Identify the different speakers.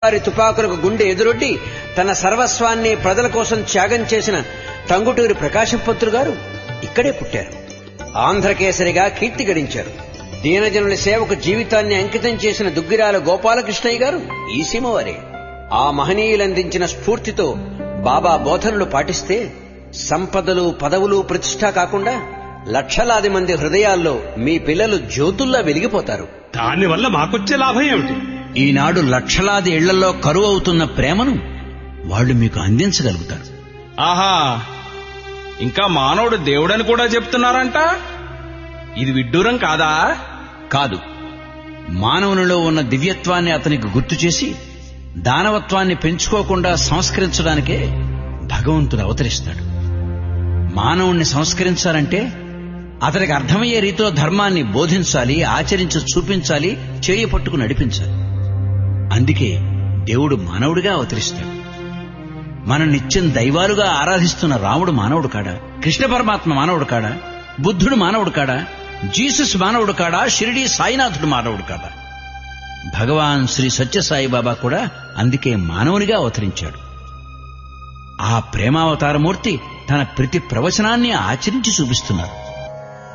Speaker 1: వారి తుపాకులకు గుండె ఎదురొడ్డి తన సర్వస్వాన్ని ప్రజల కోసం త్యాగం చేసిన టంగుటూరి ప్రకాశం పంతులు గారు ఇక్కడే పుట్టారు ఆంధ్రకేసరిగా కీర్తి గడించారు దీనజనుల సేవకు జీవితాన్ని అంకితం చేసిన దుగ్గిరాల గోపాలకృష్ణయ్య గారు ఈ సీమవారే ఆ మహనీయులందించిన స్ఫూర్తితో బాబా బోధనలు పాటిస్తే సంపదలు పదవులు ప్రతిష్ట కాకుండా లక్షలాది మంది హృదయాల్లో మీ పిల్లలు జ్యోతుల్లా వెలిగిపోతారు
Speaker 2: దానివల్ల మాకొచ్చే లాభం ఏమిటి
Speaker 3: ఈనాడు లక్షలాది ఇళ్లలో కరువు అవుతున్న ప్రేమను వాళ్ళు మీకు అందించగలుగుతారు
Speaker 4: ఆహా ఇంకా మానవుడు దేవుడని కూడా చెప్తున్నారంట ఇది విడ్డూరం కాదా
Speaker 3: కాదు మానవునిలో ఉన్న దివ్యత్వాన్ని అతనికి గుర్తు చేసి దానవత్వాన్ని పెంచుకోకుండా సంస్కరించడానికే భగవంతుడు అవతరిస్తాడు మానవుణ్ణి సంస్కరించాలంటే అతనికి అర్థమయ్యే రీతిలో ధర్మాన్ని బోధించాలి ఆచరించి చూపించాలి చేయి పట్టుకు నడిపించాలి అందుకే దేవుడు మానవుడిగా అవతరిస్తాడు మనం నిత్యం దైవాలుగా ఆరాధిస్తున్న రాముడు మానవుడు కాడా కృష్ణ పరమాత్మ మానవుడు కాడా బుద్ధుడు మానవుడు కాడా జీసస్ మానవుడు కాడా షిరిడి సాయినాథుడు మానవుడు కాడా భగవాన్ శ్రీ సత్యసాయిబాబా కూడా అందుకే మానవునిగా అవతరించాడు ఆ ప్రేమావతారమూర్తి తన ప్రతి ప్రవచనాన్ని ఆచరించి చూపిస్తున్నారు